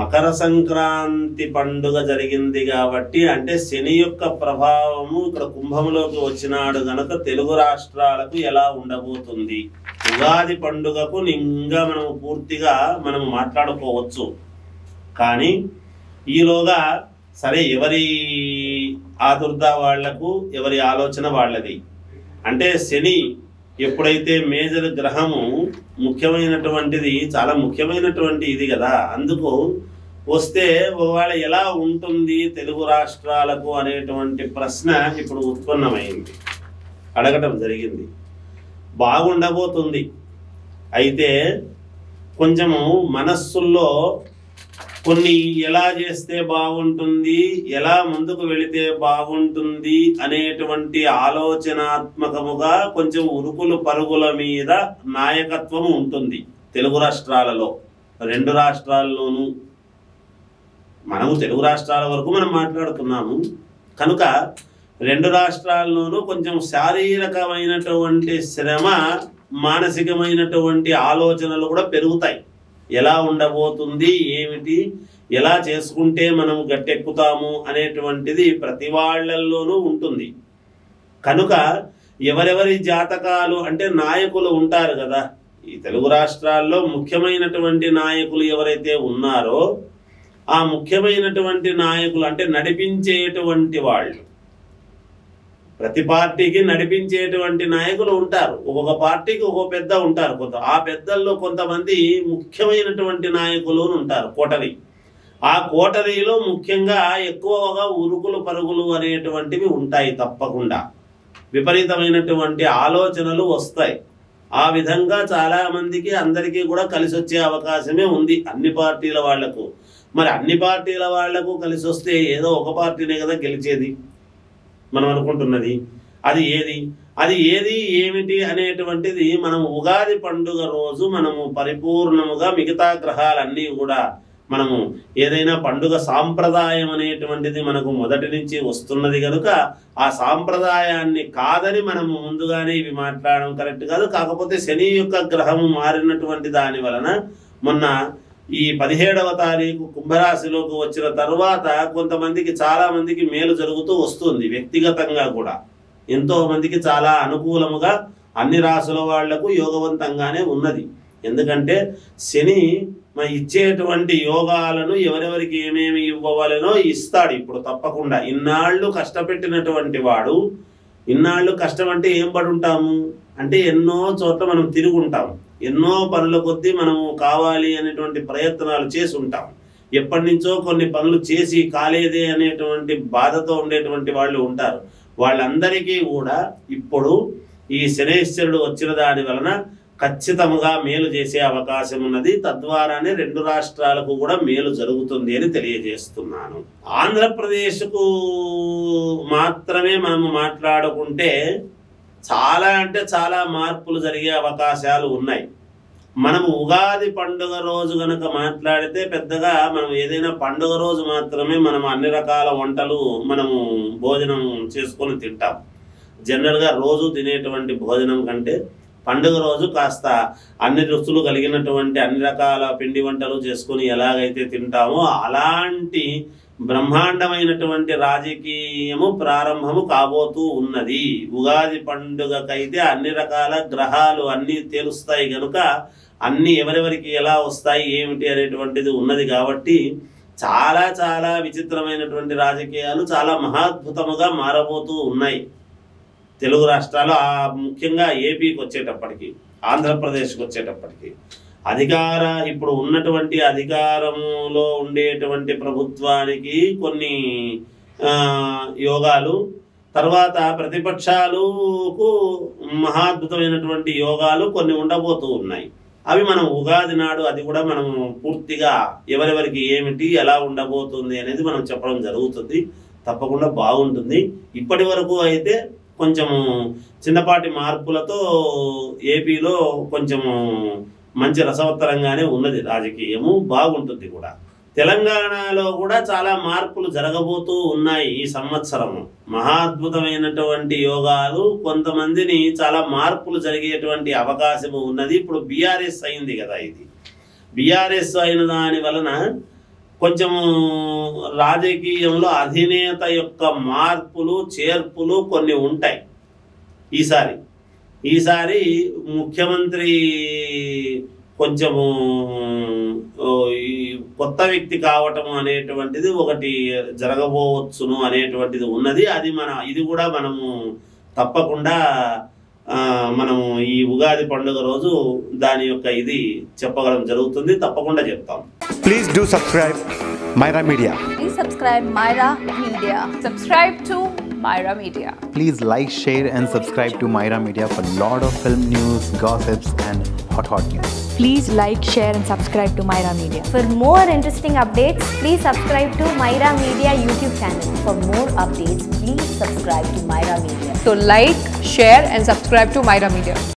మకర సంక్రాంతి పండుగ జరిగింది కాబట్టి అంటే శని యొక్క ప్రభావము ఇక్కడ కుంభంలోకి వచ్చినాడు గనక తెలుగు రాష్ట్రాలకు ఎలా ఉండబోతుంది ఉగాది పండుగకు ఇంకా మనము పూర్తిగా మనం మాట్లాడుకోవచ్చు కానీ ఈలోగా సరే ఎవరి ఆదుర్ద వాళ్లకు ఎవరి ఆలోచన వాళ్ళది అంటే శని ఎప్పుడైతే మేజర్ గ్రహము ముఖ్యమైనటువంటిది చాలా ముఖ్యమైనటువంటి ఇది కదా అందుకు వస్తే ఒకవేళ ఎలా ఉంటుంది తెలుగు రాష్ట్రాలకు అనేటువంటి ప్రశ్న ఇప్పుడు ఉత్పన్నమైంది అడగటం జరిగింది బాగుండబోతుంది అయితే కొంచెము మనస్సుల్లో కొన్ని ఎలా చేస్తే బాగుంటుంది ఎలా ముందుకు వెళితే బాగుంటుంది అనేటువంటి ఆలోచనాత్మకముగా కొంచెం ఉరుకులు పరుగుల మీద నాయకత్వం ఉంటుంది తెలుగు రాష్ట్రాలలో రెండు రాష్ట్రాల్లోనూ మనము తెలుగు రాష్ట్రాల వరకు మనం మాట్లాడుతున్నాము కనుక రెండు రాష్ట్రాల్లోనూ కొంచెం శారీరకమైనటువంటి శ్రమ మానసికమైనటువంటి ఆలోచనలు కూడా పెరుగుతాయి ఎలా ఉండబోతుంది ఏమిటి ఎలా చేసుకుంటే మనం గట్టెక్కుతాము అనేటువంటిది ప్రతి వాళ్ళల్లోనూ ఉంటుంది కనుక ఎవరెవరి జాతకాలు అంటే నాయకులు ఉంటారు కదా ఈ తెలుగు రాష్ట్రాల్లో ముఖ్యమైనటువంటి నాయకులు ఎవరైతే ఉన్నారో ఆ ముఖ్యమైనటువంటి నాయకులు అంటే నడిపించేటువంటి వాళ్ళు ప్రతి పార్టీకి నడిపించేటువంటి నాయకులు ఉంటారు ఒక్కొక్క పార్టీకి ఒక్కొక్క పెద్ద ఉంటారు కొంత ఆ పెద్దల్లో కొంతమంది ముఖ్యమైనటువంటి నాయకులు ఉంటారు కోటరి ఆ కోటరీలో ముఖ్యంగా ఎక్కువగా ఉరుకులు పరుగులు అనేటువంటివి ఉంటాయి తప్పకుండా విపరీతమైనటువంటి ఆలోచనలు వస్తాయి ఆ విధంగా చాలా మందికి అందరికీ కూడా కలిసి వచ్చే అవకాశమే ఉంది అన్ని పార్టీల వాళ్లకు మరి అన్ని పార్టీల వాళ్లకు కలిసి వస్తే ఏదో ఒక పార్టీనే కదా గెలిచేది మనం అనుకుంటున్నది అది ఏది అది ఏది ఏమిటి అనేటువంటిది మనం ఉగాది పండుగ రోజు మనము పరిపూర్ణముగా మిగతా గ్రహాలన్నీ కూడా మనము ఏదైనా పండుగ సాంప్రదాయం అనేటువంటిది మనకు మొదటి నుంచి వస్తున్నది కనుక ఆ సాంప్రదాయాన్ని కాదని మనము ముందుగానే ఇవి మాట్లాడడం కరెక్ట్ కాదు కాకపోతే శని యొక్క గ్రహము మారినటువంటి దాని వలన మొన్న ఈ పదిహేడవ తారీఖు కుంభరాశిలోకి వచ్చిన తర్వాత కొంతమందికి చాలా మందికి మేలు జరుగుతూ వస్తుంది వ్యక్తిగతంగా కూడా ఎంతో మందికి చాలా అనుకూలముగా అన్ని రాసుల వాళ్లకు యోగవంతంగానే ఉన్నది ఎందుకంటే శని మన ఇచ్చేటువంటి యోగాలను ఎవరెవరికి ఏమేమి ఇవ్వవలనో ఇస్తాడు ఇప్పుడు తప్పకుండా ఇన్నాళ్ళు కష్టపెట్టినటువంటి వాడు ఇన్నాళ్ళు కష్టం అంటే ఏం పడి ఉంటాము అంటే ఎన్నో చోట్ల మనం తిరిగి ఉంటాం ఎన్నో పనుల కొద్దీ మనము కావాలి అనేటువంటి ప్రయత్నాలు చేసి ఉంటాం ఎప్పటి నుంచో కొన్ని పనులు చేసి కాలేదే అనేటువంటి బాధతో ఉండేటువంటి వాళ్ళు ఉంటారు వాళ్ళందరికీ కూడా ఇప్పుడు ఈ శనేశ్వరుడు వచ్చిన దాని వలన ఖచ్చితముగా మేలు చేసే అవకాశం ఉన్నది తద్వారానే రెండు రాష్ట్రాలకు కూడా మేలు జరుగుతుంది అని తెలియజేస్తున్నాను ఆంధ్రప్రదేశ్కు మాత్రమే మనము మాట్లాడుకుంటే చాలా అంటే చాలా మార్పులు జరిగే అవకాశాలు ఉన్నాయి మనము ఉగాది పండుగ రోజు గనక మాట్లాడితే పెద్దగా మనం ఏదైనా పండుగ రోజు మాత్రమే మనం అన్ని రకాల వంటలు మనము భోజనం చేసుకొని తింటాం జనరల్గా రోజు తినేటువంటి భోజనం కంటే పండుగ రోజు కాస్త అన్ని రుచులు కలిగినటువంటి అన్ని రకాల పిండి వంటలు చేసుకొని ఎలాగైతే తింటామో అలాంటి బ్రహ్మాండమైనటువంటి రాజకీయము ప్రారంభము కాబోతూ ఉన్నది ఉగాది పండుగకైతే అన్ని రకాల గ్రహాలు అన్ని తెలుస్తాయి కనుక అన్ని ఎవరెవరికి ఎలా వస్తాయి ఏమిటి అనేటువంటిది ఉన్నది కాబట్టి చాలా చాలా విచిత్రమైనటువంటి రాజకీయాలు చాలా మహాద్భుతముగా మారబోతూ ఉన్నాయి తెలుగు రాష్ట్రాలు ఆ ముఖ్యంగా ఏపీకి వచ్చేటప్పటికి ఆంధ్రప్రదేశ్కి వచ్చేటప్పటికి అధికార ఇప్పుడు ఉన్నటువంటి అధికారంలో ఉండేటువంటి ప్రభుత్వానికి కొన్ని ఆ, యోగాలు తర్వాత ప్రతిపక్షాలకు మహాద్భుతమైనటువంటి యోగాలు కొన్ని ఉండబోతూ ఉన్నాయి అవి మనం ఉగాది నాడు అది కూడా మనం పూర్తిగా ఎవరెవరికి ఏమిటి ఎలా ఉండబోతుంది అనేది మనం చెప్పడం జరుగుతుంది తప్పకుండా బాగుంటుంది ఇప్పటి వరకు అయితే కొంచెము చిన్నపాటి మార్పులతో ఏపీలో కొంచెము మంచి రసవత్తరంగానే ఉన్నది రాజకీయము బాగుంటుంది కూడా తెలంగాణలో కూడా చాలా మార్పులు జరగబోతూ ఉన్నాయి ఈ సంవత్సరము మహాద్భుతమైనటువంటి యోగాలు కొంతమందిని చాలా మార్పులు జరిగేటువంటి అవకాశము ఉన్నది ఇప్పుడు బీఆర్ఎస్ అయింది కదా ఇది బీఆర్ఎస్ అయిన దాని వలన కొంచెము రాజకీయంలో అధినేత యొక్క మార్పులు చేర్పులు కొన్ని ఉంటాయి ఈసారి ఈసారి ముఖ్యమంత్రి కొంచెము ఓ, ఈ కొత్త వ్యక్తి కావటం అనేటువంటిది ఒకటి జరగబోవచ్చును అనేటువంటిది ఉన్నది అది మన ఇది కూడా మనము తప్పకుండా ఆ, మనము ఈ ఉగాది పండుగ రోజు దాని యొక్క ఇది చెప్పగలం జరుగుతుంది తప్పకుండా చెప్తాం Please do subscribe Myra Media. Please subscribe Myra Media. Subscribe to Myra Media. Please like, share, and subscribe to Myra Media for lot of film news, gossips, and hot hot news. Please like, share, and subscribe to Myra Media. For more interesting updates, please subscribe to Myra Media YouTube channel. For more updates, please subscribe to Myra Media. So like, share and subscribe to Myra Media.